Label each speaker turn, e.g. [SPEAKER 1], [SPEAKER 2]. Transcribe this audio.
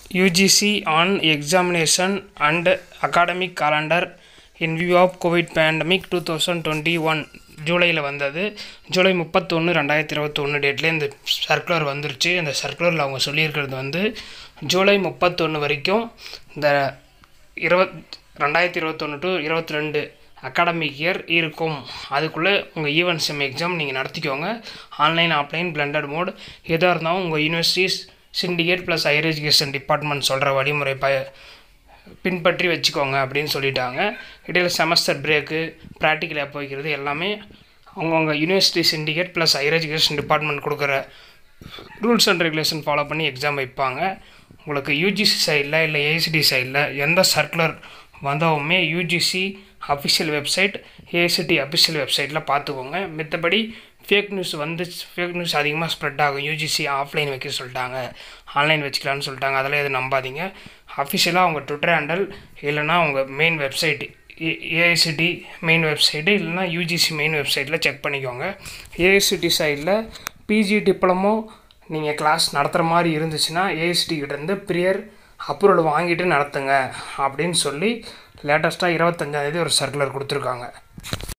[SPEAKER 1] UGC on examination and academic calendar in view of covid pandemic two thousand twenty one ஜூலையில் வந்தது ஜூலை முப்பத்தொன்று ரெண்டாயிரத்தி இருபத்தொன்று டேட்டில் இந்த சர்க்குலர் வந்துருச்சு இந்த சர்க்குலரில் அவங்க சொல்லியிருக்கிறது வந்து ஜூலை முப்பத்தொன்று வரைக்கும் இந்த இருபத் ரெண்டாயிரத்தி இருபத்தொன்று டு இருபத்தி ரெண்டு அகாடமிக் இயர் இருக்கும் அதுக்குள்ளே உங்கள் ஈவென்ட் செம் எக்ஸாம் நீங்கள் நடத்திக்கோங்க ஆன்லைன் ஆஃப்லைன் பிளண்டட் மோட் எதாக இருந்தாலும் உங்கள் universities syndicate plus higher education department சொல்கிற வழிமுறை ப பின்பற்றி வச்சுக்கோங்க அப்படின்னு சொல்லிட்டாங்க இடையில் செமஸ்டர் பிரேக்கு ப்ராக்டிக்கல் ஆப் வைக்கிறது எல்லாமே அவங்கவுங்க university syndicate plus higher education department கொடுக்குற ரூல்ஸ் அண்ட் ரெகுலேஷன் ஃபாலோ பண்ணி எக்ஸாம் வைப்பாங்க உங்களுக்கு யூஜிசி சைடில் இல்லை ஏசிடி சைடில் எந்த சர்க்குலர் வந்தவுமே UGC official website ACT official வெப்சைட்டில் பார்த்துக்கோங்க மித்தபடி ஃபேக் நியூஸ் வந்து ஃபேக் நியூஸ் அதிகமாக ஸ்ப்ரெட் ஆகும் யூஜிசி ஆஃப்லைன் வைக்க சொல்லிட்டாங்க ஆன்லைன் வச்சுக்கலான்னு சொல்லிட்டாங்க அதெல்லாம் எதுவும் நம்பாதீங்க அஃபிஷியலாக அவங்க ட்விட்டர் ஹேண்டல் இல்லைனா உங்கள் main website AICTE main website இல்லைனா யூஜிசி மெயின் வெப்சைட்டில் செக் பண்ணிக்கோங்க ஏஐசிடி சைடில் பிஜி டிப்ளமோ நீங்கள் கிளாஸ் நடத்துகிற மாதிரி இருந்துச்சுன்னா ஏஐசிடி கிட்டேருந்து ப்ரியர் அப்ரூவல் வாங்கிட்டு நடத்துங்க அப்படின்னு சொல்லி லேட்டஸ்ட்டாக இருபத்தஞ்சாந்தேதி ஒரு சர்க்குலர் கொடுத்துருக்காங்க